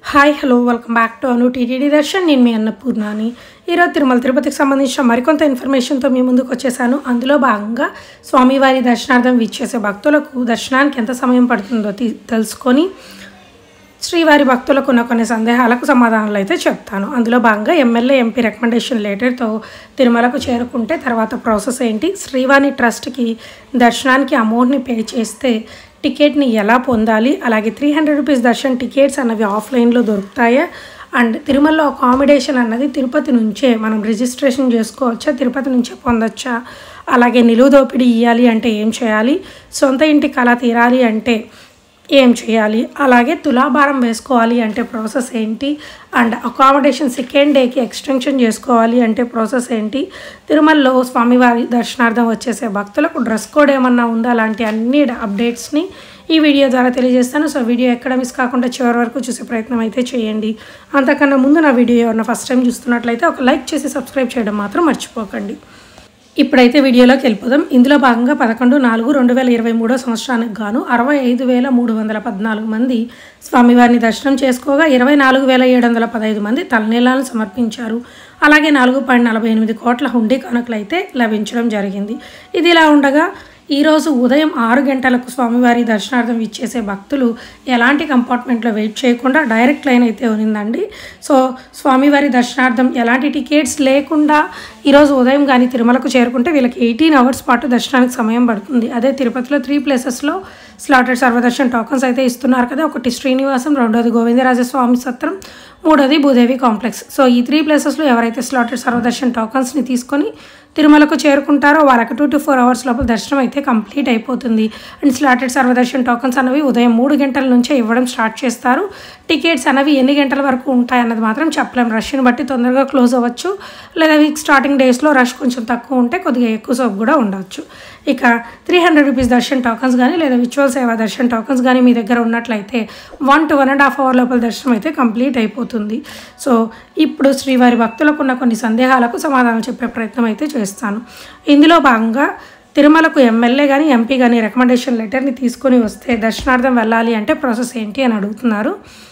hi hello welcome back to Anu TTD Darshan నేను మీ అన్నపూర్ణాని ఈరోజు తిరుమల తిరుపతికి సంబంధించిన మరికొంత ఇన్ఫర్మేషన్తో మీ ముందుకు వచ్చేసాను అందులో భాగంగా స్వామివారి దర్శనార్థం విచ్చేసే భక్తులకు దర్శనానికి ఎంత సమయం పడుతుందో తీ- తెలుసుకొని శ్రీవారి భక్తులకు ఉన్న కొన్ని సందేహాలకు సమాధానాలు అయితే చెప్తాను అందులో భాగంగా ఎమ్మెల్యే ఎంపీ రికమెండేషన్ లెటర్తో తిరుమలకు చేరుకుంటే తర్వాత ప్రాసెస్ ఏంటి శ్రీవారి ట్రస్ట్కి దర్శనానికి అమౌంట్ని పే చేస్తే టికెట్ని ఎలా పొందాలి అలాగే three hundred rupees darshan tickets అన్నవి ఆఫ్లైన్లో దొరుకుతాయా అండ్ తిరుమలలో అకామిడేషన్ అన్నది తిరుపతి నుంచే మనం రిజిస్ట్రేషన్ చేసుకోవచ్చా తిరుపతి నుంచే పొందొచ్చా అలాగే నిలువు దోపిడీ ఇవ్వాలి అంటే ఏం చేయాలి సొంత ఇంటి కళ తీరాలి అంటే ఏం చేయాలి అలాగే తులాభారం వేసుకోవాలి అంటే ప్రాసెస్ ఏంటి అండ్ అకామిడేషన్ సెకండ్ డేకి ఎక్స్టెన్షన్ చేసుకోవాలి అంటే ప్రాసెస్ ఏంటి తిరుమలలో స్వామివారి దర్శనార్థం వచ్చేసే భక్తులకు డ్రెస్ కోడ్ ఏమన్నా ఉందా అలాంటి అన్ని అప్డేట్స్ని ఈ వీడియో ద్వారా తెలియజేస్తాను సో వీడియో ఎక్కడ మిస్ కాకుండా చివరి వరకు చూసే ప్రయత్నం అయితే చేయండి అంతకన్నా ముందు నా వీడియో ఎవరైనా ఫస్ట్ టైం చూస్తున్నట్లయితే ఒక లైక్ చేసి సబ్స్క్రైబ్ చేయడం మాత్రం మర్చిపోకండి ఇప్పుడైతే వీడియోలోకి వెళ్ళిపోదాం ఇందులో భాగంగా పదకొండు నాలుగు రెండు వేల ఇరవై మూడో సంవత్సరానికి గాను అరవై ఐదు వేల మూడు వందల పద్నాలుగు మంది స్వామివారిని దర్శనం చేసుకోగా ఇరవై నాలుగు వేల ఏడు వందల పదహైదు మంది తలనీలాలను సమర్పించారు అలాగే నాలుగు పాయింట్ నలభై ఎనిమిది కోట్ల హుండీ కానుకలు అయితే లభించడం జరిగింది ఇది ఇలా ఉండగా ఈరోజు ఉదయం ఆరు గంటలకు స్వామివారి దర్శనార్థం ఇచ్చేసే భక్తులు ఎలాంటి కంపార్ట్మెంట్లో వెయిట్ చేయకుండా డైరెక్ట్ లైన్ అయితే ఉన్నిందండి సో స్వామివారి దర్శనార్థం ఎలాంటి టికెట్స్ లేకుండా ఈరోజు ఉదయం కానీ తిరుమలకు చేరుకుంటే వీళ్ళకి ఎయిటీన్ అవర్స్ పాటు దర్శనానికి సమయం పడుతుంది అదే తిరుపతిలో త్రీ ప్లేసెస్లో స్లాటెడ్ సర్వదర్శన్ టోకన్స్ అయితే ఇస్తున్నారు కదా ఒకటి శ్రీనివాసం రెండోది గోవిందరాజస్వామి సత్రం మూడోది భూదేవి కాంప్లెక్స్ సో ఈ త్రీ ప్లేసెస్లో ఎవరైతే స్లాటెడ్ సర్వదర్శన్ టోకన్స్ని తీసుకొని తిరుమలకు చేరుకుంటారో వాళ్ళకి టూ టు ఫోర్ అవర్స్ లోపల దర్శనం అయితే కంప్లీట్ అయిపోతుంది అండ్ స్లాటెడ్ సర్వదర్శన్ టోకన్స్ అనేవి ఉదయం మూడు గంటల నుంచే ఇవ్వడం స్టార్ట్ చేస్తారు టికెట్స్ అనేవి ఎన్ని గంటల వరకు ఉంటాయి అన్నది మాత్రం చెప్పలేం రష్ని బట్టి తొందరగా క్లోజ్ అవ్వచ్చు లేదా వీక్ స్టార్టింగ్ డేస్లో రష్ కొంచెం తక్కువ ఉంటే కొద్దిగా ఎక్కువ సేపు కూడా ఉండవచ్చు ఇక three hundred rupees darshan tokens కానీ లేదా విచువల్ సేవా దర్శన్ టోకన్స్ కానీ మీ దగ్గర ఉన్నట్లయితే one to one and half hour లోపల దర్శనం అయితే కంప్లీట్ అయిపోతుంది సో ఇప్పుడు శ్రీవారి భక్తులకు ఉన్న కొన్ని సందేహాలకు సమాధానం చెప్పే ప్రయత్నం అయితే చేస్తాను ఇందులో భాగంగా తిరుమలకు ఎమ్మెల్యే కానీ ఎంపీ కానీ రికమెండేషన్ లెటర్ని తీసుకొని వస్తే దర్శనార్థం వెళ్ళాలి అంటే ప్రాసెస్ ఏంటి అని అడుగుతున్నారు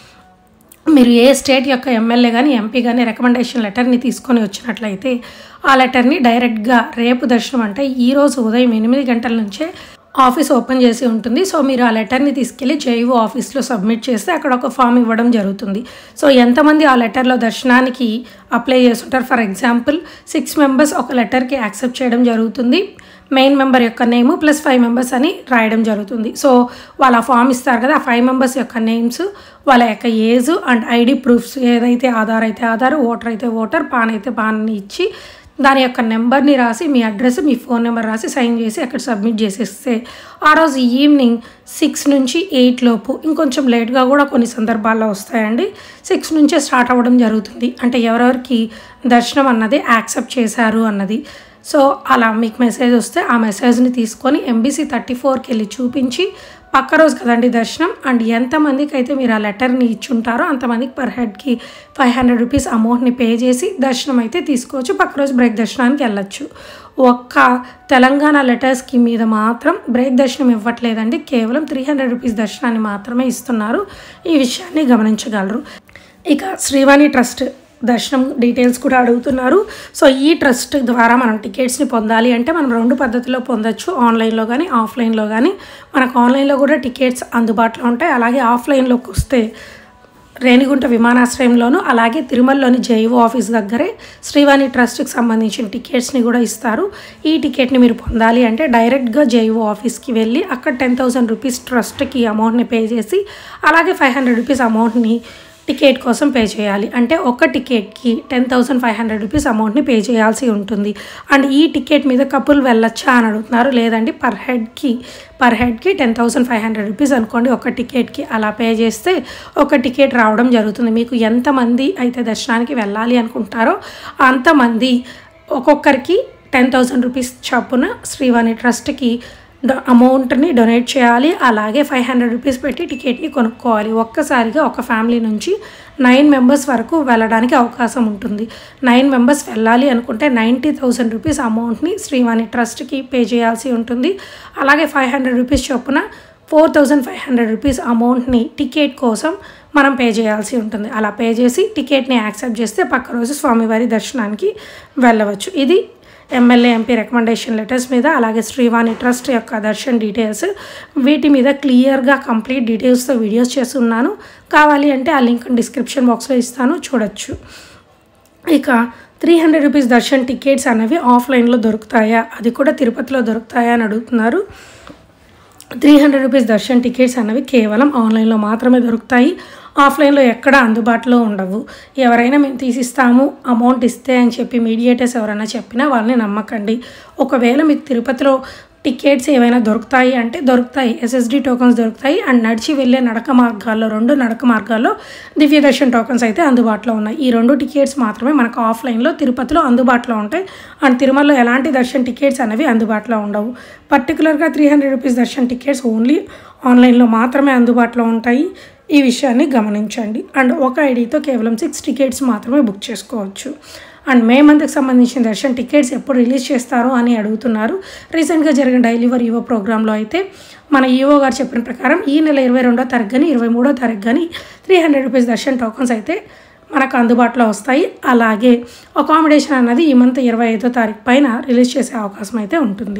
మీరు ఏ స్టేట్ యొక్క ఎమ్మెల్యే కానీ ఎంపీ కానీ రికమెండేషన్ లెటర్ని తీసుకొని వచ్చినట్లయితే ఆ లెటర్ని డైరెక్ట్గా రేపు దర్శనం అంటే ఈరోజు ఉదయం ఎనిమిది గంటల నుంచే ఆఫీస్ ఓపెన్ చేసి ఉంటుంది సో మీరు ఆ లెటర్ని తీసుకెళ్ళి జైవో ఆఫీస్లో సబ్మిట్ చేస్తే అక్కడ ఒక ఫామ్ ఇవ్వడం జరుగుతుంది సో ఎంతమంది ఆ లెటర్లో దర్శనానికి అప్లై చేస్తుంటారు ఫర్ ఎగ్జాంపుల్ సిక్స్ మెంబర్స్ ఒక లెటర్కి యాక్సెప్ట్ చేయడం జరుగుతుంది మెయిన్ మెంబర్ యొక్క నేము ప్లస్ ఫైవ్ మెంబర్స్ అని రాయడం జరుగుతుంది సో వాళ్ళ ఫామ్ ఇస్తారు కదా ఆ ఫైవ్ మెంబర్స్ యొక్క నేమ్స్ వాళ్ళ యొక్క ఏజ్ అండ్ ఐడి ప్రూఫ్స్ ఏదైతే ఆధార్ అయితే ఆధార్ ఓటర్ అయితే ఓటర్ పాన్ అయితే పాన్ ఇచ్చి దాని యొక్క నెంబర్ని రాసి మీ అడ్రస్ మీ ఫోన్ నెంబర్ రాసి సైన్ చేసి అక్కడ సబ్మిట్ చేసేస్తే ఆ రోజు ఈవినింగ్ సిక్స్ నుంచి ఎయిట్ లోపు ఇంకొంచెం లేట్గా కూడా కొన్ని సందర్భాల్లో వస్తాయండి సిక్స్ నుంచే స్టార్ట్ అవ్వడం జరుగుతుంది అంటే ఎవరెవరికి దర్శనం అన్నది యాక్సెప్ట్ చేశారు అన్నది సో అలా మీకు మెసేజ్ వస్తే ఆ మెసేజ్ని తీసుకొని ఎంబీసీ థర్టీ ఫోర్కి వెళ్ళి చూపించి పక్క రోజు కదండి దర్శనం అండ్ ఎంతమందికి అయితే మీరు ఆ లెటర్ని ఇచ్చుంటారో అంతమందికి పర్ హెడ్కి ఫైవ్ హండ్రెడ్ రూపీస్ అమౌంట్ని పే చేసి దర్శనం అయితే తీసుకోవచ్చు పక్క రోజు బ్రేక్ దర్శనానికి వెళ్ళొచ్చు ఒక్క తెలంగాణ లెటర్స్కి మీద మాత్రం బ్రేక్ దర్శనం ఇవ్వట్లేదండి కేవలం త్రీ హండ్రెడ్ రూపీస్ దర్శనాన్ని మాత్రమే ఇస్తున్నారు ఈ విషయాన్ని గమనించగలరు ఇక శ్రీవాణి ట్రస్ట్ దర్శనం డీటెయిల్స్ కూడా అడుగుతున్నారు సో ఈ ట్రస్ట్ ద్వారా మనం టికెట్స్ని పొందాలి అంటే మనం రెండు పద్ధతిలో పొందొచ్చు ఆన్లైన్లో కానీ ఆఫ్లైన్లో కానీ మనకు ఆన్లైన్లో కూడా టికెట్స్ అందుబాటులో ఉంటాయి అలాగే ఆఫ్లైన్లోకి వస్తే రేణిగుంట విమానాశ్రయంలోను అలాగే తిరుమలలోని జైవో ఆఫీస్ దగ్గరే శ్రీవాణి ట్రస్ట్కి సంబంధించిన టికెట్స్ని కూడా ఇస్తారు ఈ టికెట్ని మీరు పొందాలి అంటే డైరెక్ట్గా జైవో ఆఫీస్కి వెళ్ళి అక్కడ టెన్ థౌసండ్ రూపీస్ ట్రస్ట్కి అమౌంట్ని పే చేసి అలాగే ఫైవ్ హండ్రెడ్ రూపీస్ అమౌంట్ని టికెట్ కోసం పే చేయాలి అంటే ఒక టికెట్కి ten thousand five hundred rupees అమౌంట్ని పే చేయాల్సి ఉంటుంది అండ్ ఈ టికెట్ మీద కపుల్ వెళ్ళొచ్చా అని అడుగుతున్నారు లేదండి పర్ హెడ్కి పర్ హెడ్కి ten thousand five hundred rupees అనుకోండి ఒక టికెట్కి అలా పే చేస్తే ఒక టికెట్ రావడం జరుగుతుంది మీకు ఎంతమంది అయితే దర్శనానికి వెళ్ళాలి అనుకుంటారో అంతమంది ఒక్కొక్కరికి టెన్ థౌసండ్ రూపీస్ చొప్పున శ్రీవాణి ట్రస్ట్కి డ- అమౌంట్ని డొనేట్ చేయాలి అలాగే ఫైవ్ హండ్రెడ్ రూపీస్ పెట్టి టికెట్ని కొనుక్కోవాలి ఒక్కసారిగా ఒక ఫ్యామిలీ నుంచి నైన్ మెంబర్స్ వరకు వెళ్ళడానికి అవకాశం ఉంటుంది నైన్ మెంబర్స్ వెళ్ళాలి అనుకుంటే నైంటీ థౌసండ్ రూపీస్ అమౌంట్ని శ్రీవాణి ట్రస్ట్కి పే చేయాల్సి ఉంటుంది అలాగే ఫైవ్ హండ్రెడ్ రూపీస్ చొప్పున four thousand five hundred rupees అమౌంట్ని టికెట్ కోసం మనం పే చేయాల్సి ఉంటుంది అలా పే చేసి టికెట్ని యాక్సెప్ట్ చేస్తే పక్క రోజు స్వామివారి దర్శనానికి వెళ్ళవచ్చు ఇది ఎమ్మెల్యే ఎంపీ రికమెండేషన్ లెటర్స్ మీద అలాగే శ్రీవాణి ట్రస్ట్ యొక్క దర్శన్ డీటెయిల్స్ వీటి మీద క్లియర్గా కంప్లీట్ డీటెయిల్స్తో వీడియోస్ చేస్తున్నాను కావాలి అంటే ఆ లింక్ డిస్క్రిప్షన్ బాక్స్లో ఇస్తాను చూడొచ్చు ఇక three hundred rupees darshan tickets అనేవి ఆఫ్లైన్లో దొరుకుతాయా అది కూడా తిరుపతిలో దొరుకుతాయా అని అడుగుతున్నారు three hundred rupees darshan tickets అనేవి కేవలం ఆన్లైన్లో మాత్రమే దొరుకుతాయి ఆఫ్లైన్లో ఎక్కడ అందుబాటులో ఉండవు ఎవరైనా మేము తీసిస్తాము అమౌంట్ ఇస్తే అని చెప్పి మీడియేటర్స్ ఎవరైనా చెప్పినా వాళ్ళని నమ్మకండి ఒకవేళ మీకు తిరుపతిలో టికెట్స్ ఏవైనా దొరుకుతాయి అంటే దొరుకుతాయి ఎస్ఎస్డి టోకన్స్ దొరుకుతాయి అండ్ నడిచి వెళ్ళే నడక మార్గాల్లో రెండు నడక మార్గాల్లో దివ్య దర్శన్ టోకన్స్ అయితే అందుబాటులో ఉన్నాయి ఈ రెండు టికెట్స్ మాత్రమే మనకు ఆఫ్లైన్లో తిరుపతిలో అందుబాటులో ఉంటాయి అండ్ తిరుమలలో ఎలాంటి దర్శన్ టికెట్స్ అనేవి అందుబాటులో ఉండవు పర్టికులర్గా three hundred rupees darshan tickets only ఆన్లైన్లో మాత్రమే అందుబాటులో ఉంటాయి ఈ విషయాన్ని గమనించండి అండ్ ఒక ఐడితో కేవలం సిక్స్ టికెట్స్ మాత్రమే బుక్ చేసుకోవచ్చు అండ్ మే మంత్కి సంబంధించిన దర్శన్ టికెట్స్ ఎప్పుడు రిలీజ్ చేస్తారు అని అడుగుతున్నారు రీసెంట్గా జరిగిన డైలీవర్ ఈవో ప్రోగ్రాంలో అయితే మన ఈవో గారు చెప్పిన ప్రకారం ఈ నెల ఇరవై రెండో తారీఖు కానీ ఇరవై మూడో తారీఖు కానీ three hundred rupees darshan tokens అయితే మనకు అందుబాటులో వస్తాయి అలాగే అకామిడేషన్ అన్నది ఈ మంత్ ఇరవై ఐదో తారీఖు పైన రిలీజ్ చేసే అవకాశం అయితే ఉంటుంది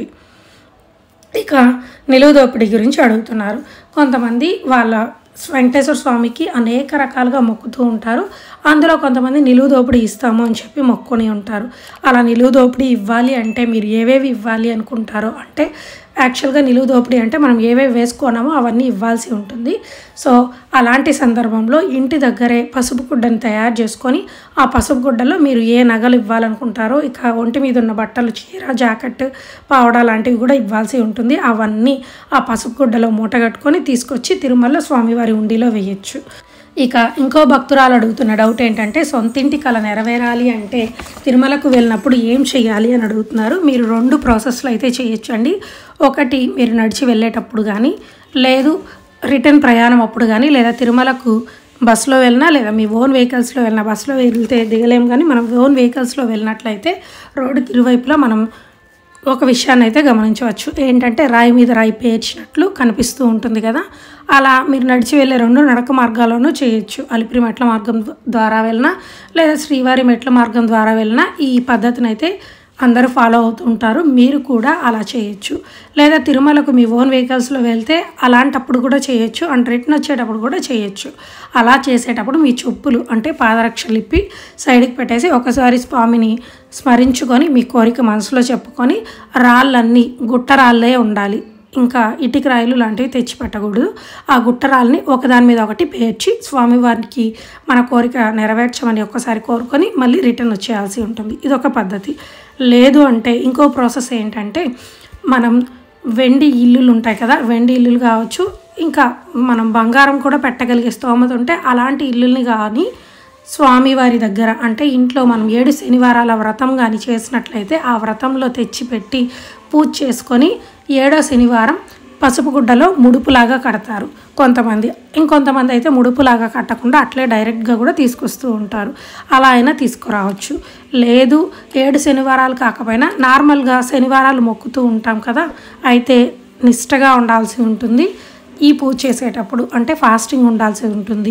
ఇక నిలువు దోపిడీ గురించి అడుగుతున్నారు కొంతమంది వాళ్ళ వెంకటేశ్వర స్వామికి అనేక రకాలుగా మొక్కుతూ ఉంటారు అందులో కొంతమంది నిలువు దోపిడీ ఇస్తాము అని చెప్పి మొక్కుని ఉంటారు అలా నిలువు దోపిడీ ఇవ్వాలి అంటే మీరు ఏవేవి ఇవ్వాలి అనుకుంటారో అంటే యాక్చువల్గా నిలువు దోపిడీ అంటే మనం ఏవేవి వేసుకున్నామో అవన్నీ ఇవ్వాల్సి ఉంటుంది సో అలాంటి సందర్భంలో ఇంటి దగ్గరే పసుపు గుడ్డని తయారు చేసుకొని ఆ పసుపు గుడ్డలో మీరు ఏ నగలు ఇవ్వాలనుకుంటారో ఇక ఒంటి మీద ఉన్న బట్టలు చీర జాకెట్ పావడా లాంటివి కూడా ఇవ్వాల్సి ఉంటుంది అవన్నీ ఆ పసుపు గుడ్డలో మూట కట్టుకొని తీసుకొచ్చి తిరుమల స్వామివారి ఉండిలో వేయచ్చు ఇక ఇంకో భక్తురాలు అడుగుతున్న డౌట్ ఏంటంటే సొంతింటి కళ నెరవేరాలి అంటే తిరుమలకు వెళ్ళినప్పుడు ఏం చేయాలి అని అడుగుతున్నారు మీరు రెండు ప్రాసెస్లో అయితే చేయొచ్చు అండి ఒకటి మీరు నడిచి వెళ్ళేటప్పుడు కానీ లేదు రిటర్న్ ప్రయాణం అప్పుడు కానీ లేదా తిరుమలకు బస్సులో వెళ్ళినా లేదా మీ ఓన్ వెహికల్స్లో వెళ్ళినా బస్సులో వెళ్తే దిగలేం కానీ మనం ఓన్ వెహికల్స్లో వెళ్ళినట్లయితే రోడ్డుకి ఇరువైపులా మనం ఒక విషయాన్ని అయితే గమనించవచ్చు ఏంటంటే రాయి మీద రాయి పేర్చినట్లు కనిపిస్తూ ఉంటుంది కదా అలా మీరు నడిచి వెళ్ళే రెండు నడక మార్గాల్లోనూ చేయొచ్చు అలిపిరి మెట్ల మార్గం ద్వారా వెళ్ళినా లేదా శ్రీవారి మెట్ల మార్గం ద్వారా వెళ్ళినా ఈ పద్ధతిని అయితే అందరూ ఫాలో అవుతుంటారు మీరు కూడా అలా చేయొచ్చు లేదా తిరుమలకు మీ ఓన్ వెహికల్స్లో వెళ్తే అలాంటప్పుడు కూడా చేయొచ్చు అండ్ రిటర్న్ వచ్చేటప్పుడు కూడా చేయొచ్చు అలా చేసేటప్పుడు మీ చెప్పులు అంటే పాదరక్షలు ఇప్పి సైడ్కి పెట్టేసి ఒకసారి స్వామిని స్మరించుకొని మీ కోరిక మనసులో చెప్పుకొని రాళ్ళన్నీ గుట్ట రాళ్ళే ఉండాలి ఇంకా ఇటుక రాయలు లాంటివి తెచ్చి పెట్టకూడదు ఆ గుట్టరాల్ని ఒకదాని మీద ఒకటి పేర్చి స్వామివారికి మన కోరిక నెరవేర్చమని ఒక్కసారి కోరుకొని మళ్ళీ రిటర్న్ వచ్చేయాల్సి ఉంటుంది ఇదొక పద్ధతి లేదు అంటే ఇంకో ప్రాసెస్ ఏంటంటే మనం వెండి ఇల్లులు ఉంటాయి కదా వెండి ఇల్లులు కావచ్చు ఇంకా మనం బంగారం కూడా పెట్టగలిగే స్తోమత ఉంటే అలాంటి ఇల్లుల్ని కానీ స్వామివారి దగ్గర అంటే ఇంట్లో మనం ఏడు శనివారాల వ్రతం కానీ చేసినట్లయితే ఆ వ్రతంలో తెచ్చిపెట్టి పూజ చేసుకొని ఏడో శనివారం పసుపు గుడ్డలో ముడుపులాగా కడతారు కొంతమంది ఇంకొంతమంది అయితే ముడుపులాగా కట్టకుండా అట్లే డైరెక్ట్గా కూడా తీసుకొస్తూ ఉంటారు అలా అయినా తీసుకురావచ్చు లేదు ఏడు శనివారాలు కాకపోయినా నార్మల్గా శనివారాలు మొక్కుతూ ఉంటాం కదా అయితే నిష్టగా ఉండాల్సి ఉంటుంది ఈ పూజ చేసేటప్పుడు అంటే ఫాస్టింగ్ ఉండాల్సి ఉంటుంది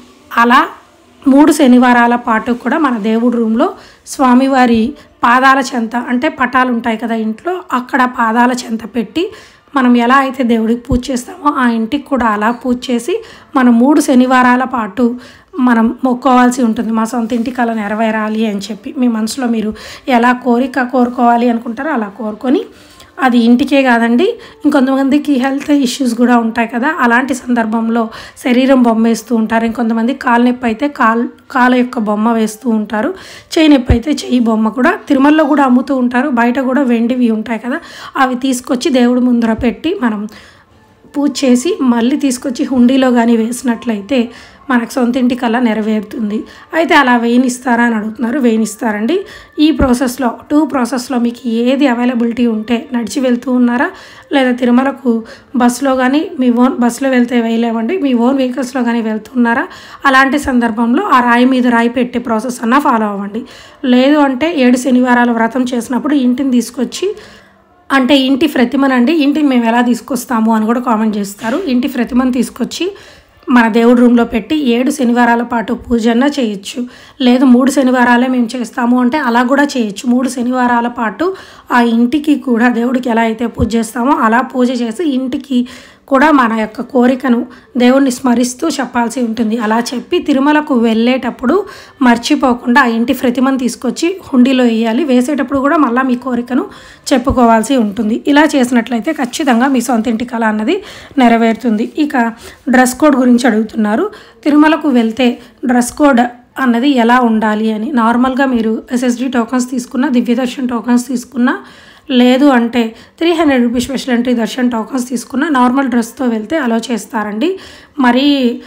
అలా మూడు శనివారాల పాటు కూడా మన దేవుడి రూమ్లో స్వామివారి పాదాల చెంత అంటే పటాలు ఉంటాయి కదా ఇంట్లో అక్కడ పాదాల చెంత పెట్టి మనం ఎలా అయితే దేవుడికి పూజ చేస్తామో ఆ ఇంటికి కూడా అలా పూజ చేసి మనం మూడు శనివారాల పాటు మనం మొక్కోవాల్సి ఉంటుంది మా సొంత ఇంటి కళ నెరవేరాలి అని చెప్పి మీ మనసులో మీరు ఎలా కోరిక కోరుకోవాలి అనుకుంటారో అలా కోరుకొని అది ఇంటికే కాదండి ఇంకొంతమందికి హెల్త్ ఇష్యూస్ కూడా ఉంటాయి కదా అలాంటి సందర్భంలో శరీరం బొమ్మ వేస్తూ ఉంటారు ఇంకొంతమంది కాలు నొప్పి అయితే కాల్ కాలు యొక్క బొమ్మ వేస్తూ ఉంటారు చేయి నొప్పి అయితే చెయ్యి బొమ్మ కూడా తిరుమలలో కూడా అమ్ముతూ ఉంటారు బయట కూడా వెండివి ఉంటాయి కదా అవి తీసుకొచ్చి దేవుడి ముందర పెట్టి మనం పూజ చేసి మళ్ళీ తీసుకొచ్చి హుండీలో కానీ వేసినట్లయితే మనకు సొంత ఇంటి కల్లా నెరవేరుతుంది అయితే అలా వేయనిస్తారా అని అడుగుతున్నారు వేయనిస్తారండి ఈ ప్రాసెస్లో టూ ప్రాసెస్లో మీకు ఏది అవైలబిలిటీ ఉంటే నడిచి వెళ్తూ ఉన్నారా లేదా తిరుమలకు బస్సులో కానీ మీ ఓన్ బస్సులో వెళ్తే వేయలేమండి మీ ఓన్ వెహికల్స్లో కానీ వెళ్తున్నారా అలాంటి సందర్భంలో ఆ రాయి మీద రాయి పెట్టే ప్రాసెస్ అన్నా ఫాలో అవ్వండి లేదు అంటే ఏడు శనివారాల వ్రతం చేసినప్పుడు ఇంటిని తీసుకొచ్చి అంటే ఇంటి ప్రతిమనండి ఇంటిని మేము ఎలా తీసుకొస్తాము అని కూడా కామెంట్ చేస్తారు ఇంటి ప్రతిమను తీసుకొచ్చి మన దేవుడి రూమ్లో పెట్టి ఏడు శనివారాల పాటు పూజన్న చేయొచ్చు లేదు మూడు శనివారాలే మేము చేస్తాము అంటే అలా కూడా చేయొచ్చు మూడు శనివారాల పాటు ఆ ఇంటికి కూడా దేవుడికి ఎలా అయితే పూజ చేస్తామో అలా పూజ చేసి ఇంటికి కూడా మన యొక్క కోరికను దేవుణ్ణి స్మరిస్తూ చెప్పాల్సి ఉంటుంది అలా చెప్పి తిరుమలకు వెళ్ళేటప్పుడు మర్చిపోకుండా ఆ ఇంటి ప్రతిమను తీసుకొచ్చి హుండీలో వేయాలి వేసేటప్పుడు కూడా మళ్ళీ మీ కోరికను చెప్పుకోవాల్సి ఉంటుంది ఇలా చేసినట్లయితే ఖచ్చితంగా మీ సొంత ఇంటి కళ అన్నది నెరవేరుతుంది ఇక డ్రెస్ కోడ్ గురించి అడుగుతున్నారు తిరుమలకు వెళ్తే డ్రెస్ కోడ్ అన్నది ఎలా ఉండాలి అని నార్మల్గా మీరు ఎస్ఎస్డి టోకన్స్ తీసుకున్న దివ్యదర్శన్ టోకన్స్ తీసుకున్న లేదు అంటే three hundred rupees special entry darshan tokens తీసుకున్న నార్మల్ డ్రెస్తో వెళ్తే అలో చేస్తారండి మరీ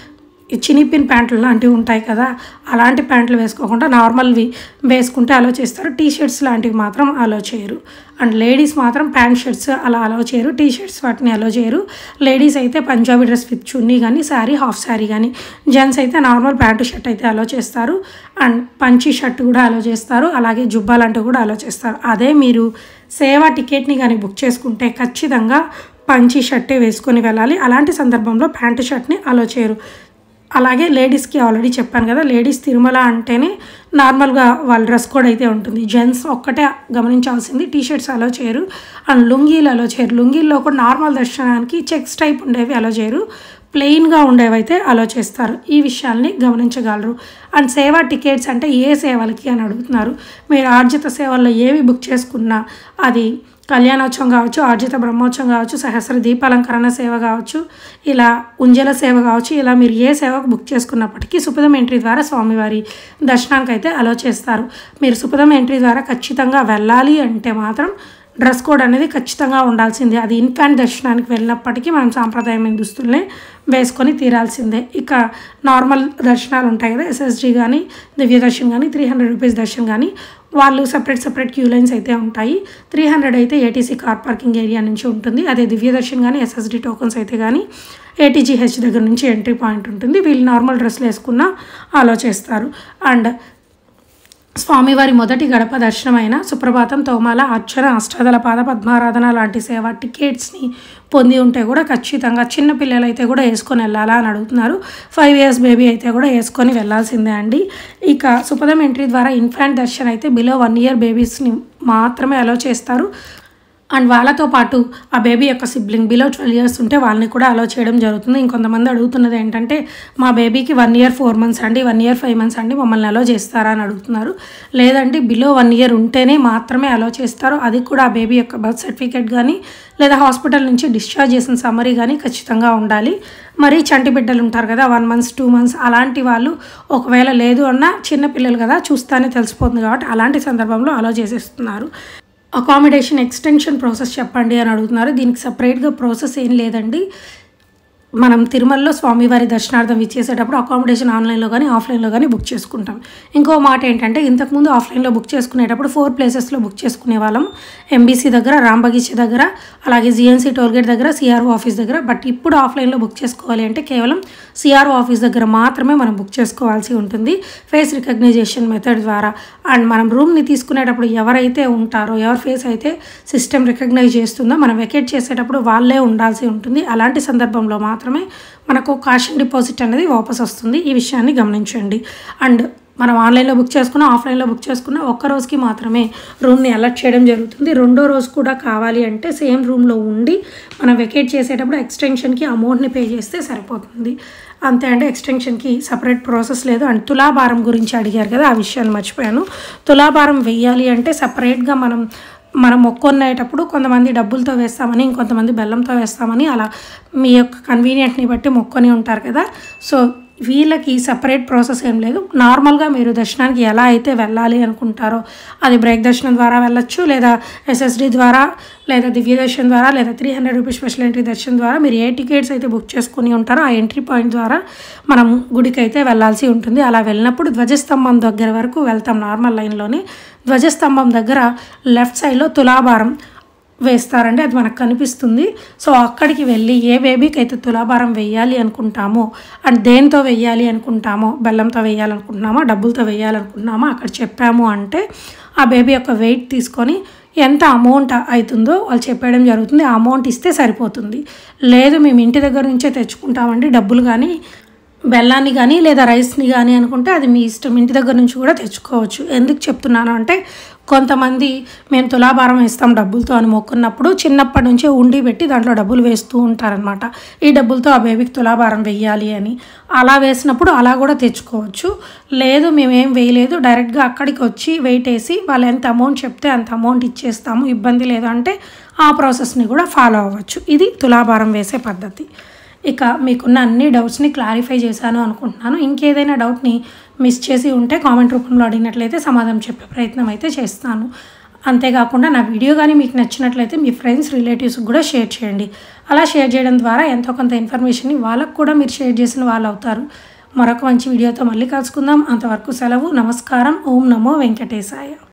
ఈ చినిపిన్ ప్యాంట్లు లాంటివి ఉంటాయి కదా అలాంటి ప్యాంట్లు వేసుకోకుండా నార్మల్వి వేసుకుంటే అలో చేస్తారు టీ షర్ట్స్ లాంటివి మాత్రం అలో చేయరు అండ్ లేడీస్ మాత్రం ప్యాంట్ షర్ట్స్ అలా అలో చేయరు టీ షర్ట్స్ వాటిని అలో చేయరు లేడీస్ అయితే పంజాబీ డ్రెస్ విత్ చున్నీ కానీ శారీ హాఫ్ శారీ కానీ జెంట్స్ అయితే నార్మల్ ప్యాంటు షర్ట్ అయితే అలో చేస్తారు అండ్ పంచి షర్ట్ కూడా అలో చేస్తారు అలాగే జుబ్బా లాంటివి కూడా అలో చేస్తారు అదే మీరు సేవా టికెట్ని కానీ బుక్ చేసుకుంటే ఖచ్చితంగా పంచి షర్టే వేసుకొని వెళ్ళాలి అలాంటి సందర్భంలో ప్యాంటు షర్ట్ని అలో చేయరు అలాగే లేడీస్కి ఆల్రెడీ చెప్పాను కదా లేడీస్ తిరుమల అంటేనే నార్మల్గా వాళ్ళ డ్రెస్ కోడ్ అయితే ఉంటుంది జెంట్స్ ఒక్కటే గమనించాల్సింది టీ షర్ట్స్ అలో చేయరు అండ్ లుంగీలు అలో చేయరు లుంగీల్లో కూడా నార్మల్ దర్శనానికి చెక్స్ టైప్ ఉండేవి అలో చేయరు ప్లెయిన్గా ఉండేవైతే అలో చేస్తారు ఈ విషయాల్ని గమనించగలరు అండ్ సేవా టికెట్స్ అంటే ఏ సేవలకి అని అడుగుతున్నారు మీరు ఆర్జిత సేవల్లో ఏవి బుక్ చేసుకున్నా అది కళ్యాణోత్సవం కావచ్చు ఆర్జిత బ్రహ్మోత్సవం కావచ్చు సహస్ర దీపాలంకరణ సేవ కావచ్చు ఇలా ఉంజల సేవ కావచ్చు ఇలా మీరు ఏ సేవకు బుక్ చేసుకున్నప్పటికీ సుపదం ఎంట్రీ ద్వారా స్వామివారి దర్శనానికి అయితే అలో చేస్తారు మీరు సుపదం ఎంట్రీ ద్వారా ఖచ్చితంగా వెళ్ళాలి అంటే మాత్రం డ్రెస్ కోడ్ అనేది ఖచ్చితంగా ఉండాల్సిందే అది ఇన్ఫాంట్ దర్శనానికి వెళ్ళినప్పటికీ మనం సాంప్రదాయమైన దుస్తుల్ని వేసుకొని తీరాల్సిందే ఇక నార్మల్ దర్శనాలు ఉంటాయి కదా ఎస్ఎస్జి కానీ దివ్య దర్శన్ కానీ త్రీ హండ్రెడ్ రూపీస్ దర్శన్ కానీ వాళ్ళు సపరేట్ సపరేట్ క్యూ లైన్స్ అయితే ఉంటాయి త్రీ హండ్రెడ్ అయితే ఏటీసీ కార్ పార్కింగ్ ఏరియా నుంచి ఉంటుంది అదే దివ్య దర్శన్ కానీ ఎస్ఎస్డి టోకన్స్ అయితే కానీ ఏటీజీహెచ్ దగ్గర నుంచి ఎంట్రీ పాయింట్ ఉంటుంది వీళ్ళు నార్మల్ డ్రెస్లు వేసుకున్న ఆలో చేస్తారు అండ్ స్వామివారి మొదటి గడప దర్శనమైన సుప్రభాతం తోమాల అర్చన అష్టాదల పాద పద్మారాధన లాంటి సేవ టికెట్స్ని పొంది ఉంటే కూడా ఖచ్చితంగా చిన్న పిల్లలు అయితే కూడా వేసుకొని వెళ్ళాలా అని అడుగుతున్నారు ఫైవ్ ఇయర్స్ బేబీ అయితే కూడా వేసుకొని వెళ్ళాల్సిందే అండి ఇక సుపదం ఎంట్రీ ద్వారా ఇన్ఫాంట్ దర్శన్ అయితే బిలో వన్ ఇయర్ బేబీస్ని మాత్రమే అలో చేస్తారు అండ్ వాళ్ళతో పాటు ఆ బేబీ యొక్క సిబ్లింగ్ బిలో ట్వెల్వ్ ఇయర్స్ ఉంటే వాళ్ళని కూడా అలో చేయడం జరుగుతుంది ఇంకొంతమంది అడుగుతున్నది ఏంటంటే మా బేబీకి వన్ ఇయర్ ఫోర్ మంత్స్ అండి వన్ ఇయర్ ఫైవ్ మంత్స్ అండి మమ్మల్ని అలో చేస్తారా అని అడుగుతున్నారు లేదండి బిలో వన్ ఇయర్ ఉంటేనే మాత్రమే అలో చేస్తారు అది కూడా ఆ బేబీ యొక్క బర్త్ సర్టిఫికేట్ కానీ లేదా హాస్పిటల్ నుంచి డిశ్చార్జ్ చేసిన సమ్మరీ కానీ ఖచ్చితంగా ఉండాలి మరి చంటి బిడ్డలు ఉంటారు కదా వన్ మంత్స్ టూ మంత్స్ అలాంటి వాళ్ళు ఒకవేళ లేదు అన్నా చిన్న పిల్లలు కదా చూస్తానే తెలిసిపోతుంది కాబట్టి అలాంటి సందర్భంలో అలో చేసేస్తున్నారు అకామిడేషన్ ఎక్స్టెన్షన్ ప్రాసెస్ చెప్పండి అని అడుగుతున్నారు దీనికి సపరేట్గా ప్రాసెస్ ఏం లేదండి మనం తిరుమలలో స్వామివారి దర్శనార్థం ఇచ్చేసేటప్పుడు అకామిడేషన్ ఆన్లైన్లో కానీ ఆఫ్లైన్లో కానీ బుక్ చేసుకుంటాం ఇంకో మాట ఏంటంటే ఇంతకుముందు ఆఫ్లైన్లో బుక్ చేసుకునేటప్పుడు ఫోర్ ప్లేసెస్లో బుక్ చేసుకునే వాళ్ళం ఎంబీసీ దగ్గర రాంబగీచ్ దగ్గర అలాగే జిఎన్సీ టోల్గేట్ దగ్గర సిఆర్ఓ ఆఫీస్ దగ్గర బట్ ఇప్పుడు ఆఫ్లైన్లో బుక్ చేసుకోవాలి అంటే కేవలం సిఆర్ఓ ఆఫీస్ దగ్గర మాత్రమే మనం బుక్ చేసుకోవాల్సి ఉంటుంది ఫేస్ రికగ్నైజేషన్ మెథడ్ ద్వారా అండ్ మనం రూమ్ని తీసుకునేటప్పుడు ఎవరైతే ఉంటారో ఎవరి ఫేస్ అయితే సిస్టమ్ రికగ్నైజ్ చేస్తుందో మనం వెకేట్ చేసేటప్పుడు వాళ్ళే ఉండాల్సి ఉంటుంది అలాంటి సందర్భంలో మాత్రమే మనకు కాషన్ డిపాజిట్ అనేది వాపస్ వస్తుంది ఈ విషయాన్ని గమనించండి అండ్ మనం ఆన్లైన్లో బుక్ చేసుకున్న ఆఫ్లైన్లో బుక్ చేసుకున్న ఒక్క రోజుకి మాత్రమే రూమ్ని అలర్ట్ చేయడం జరుగుతుంది రెండో రోజు కూడా కావాలి అంటే సేమ్ రూమ్లో ఉండి మనం వెకేట్ చేసేటప్పుడు ఎక్స్టెన్షన్కి అమౌంట్ని పే చేస్తే సరిపోతుంది అంతే అంటే ఎక్స్టెన్షన్కి సపరేట్ ప్రాసెస్ లేదు అండ్ తులాభారం గురించి అడిగారు కదా ఆ విషయాన్ని మర్చిపోయాను తులాభారం వెయ్యాలి అంటే సపరేట్గా మనం మనం మొక్కొనేటప్పుడు కొంతమంది డబ్బులతో వేస్తామని ఇంకొంతమంది బెల్లంతో వేస్తామని అలా మీ యొక్క కన్వీనియంట్ని బట్టి మొక్కొని ఉంటారు కదా సో వీళ్ళకి సపరేట్ ప్రాసెస్ ఏం లేదు నార్మల్గా మీరు దర్శనానికి ఎలా అయితే వెళ్ళాలి అనుకుంటారో అది బ్రేక్ దర్శనం ద్వారా వెళ్ళొచ్చు లేదా ఎస్ఎస్డి ద్వారా లేదా దివ్య దర్శనం ద్వారా లేదా three hundred rupees special entry దర్శనం ద్వారా మీరు ఏ టికెట్స్ అయితే బుక్ చేసుకుని ఉంటారో ఆ ఎంట్రీ పాయింట్ ద్వారా మనం గుడికి అయితే వెళ్ళాల్సి ఉంటుంది అలా వెళ్ళినప్పుడు ధ్వజస్తంభం దగ్గర వరకు వెళ్తాం నార్మల్ లైన్లోనే ధ్వజస్తంభం దగ్గర లెఫ్ట్ సైడ్లో తులాభారం వేస్తారండి అది మనకు కనిపిస్తుంది సో అక్కడికి వెళ్ళి ఏ బేబీకి అయితే తులాభారం వేయాలి అనుకుంటామో అండ్ దేంతో వేయాలి అనుకుంటామో బెల్లంతో వేయాలనుకుంటున్నామో డబ్బులతో వేయాలనుకుంటున్నామో అక్కడ చెప్పాము అంటే ఆ బేబీ యొక్క వెయిట్ తీసుకొని ఎంత అమౌంట్ అవుతుందో వాళ్ళు చెప్పేయడం జరుగుతుంది ఆ అమౌంట్ ఇస్తే సరిపోతుంది లేదు మేము ఇంటి దగ్గర నుంచే తెచ్చుకుంటామండి డబ్బులు కానీ బెల్లాన్ని కానీ లేదా రైస్ని కానీ అనుకుంటే అది మీ ఇష్టం ఇంటి దగ్గర నుంచి కూడా తెచ్చుకోవచ్చు ఎందుకు చెప్తున్నాను అంటే కొంతమంది మేము తులాభారం వేస్తాం డబ్బులతో అని మొక్కున్నప్పుడు చిన్నప్పటి నుంచే ఉండి పెట్టి దాంట్లో డబ్బులు వేస్తూ ఉంటారనమాట ఈ డబ్బులతో ఆ బేబీకి తులాభారం వెయ్యాలి అని అలా వేసినప్పుడు అలా కూడా తెచ్చుకోవచ్చు లేదు మేమేం వేయలేదు డైరెక్ట్గా అక్కడికి వచ్చి వెయిట్ వేసి వాళ్ళు ఎంత అమౌంట్ చెప్తే అంత అమౌంట్ ఇచ్చేస్తాము ఇబ్బంది లేదు అంటే ఆ ప్రాసెస్ని కూడా ఫాలో అవ్వచ్చు ఇది తులాభారం వేసే పద్ధతి ఇక మీకున్న అన్ని డౌట్స్ని క్లారిఫై చేశాను అనుకుంటున్నాను ఇంకేదైనా డౌట్ని మిస్ చేసి ఉంటే కామెంట్ రూపంలో అడిగినట్లయితే సమాధానం చెప్పే ప్రయత్నం అయితే చేస్తాను అంతేకాకుండా నా వీడియో కానీ మీకు నచ్చినట్లయితే మీ ఫ్రెండ్స్ రిలేటివ్స్కి కూడా షేర్ చేయండి అలా షేర్ చేయడం ద్వారా ఎంతో కొంత ఇన్ఫర్మేషన్ని వాళ్ళకు కూడా మీరు షేర్ చేసిన వాళ్ళు అవుతారు మరొక మంచి వీడియోతో మళ్ళీ కలుసుకుందాం అంతవరకు సెలవు నమస్కారం ఓం నమో వెంకటేశాయ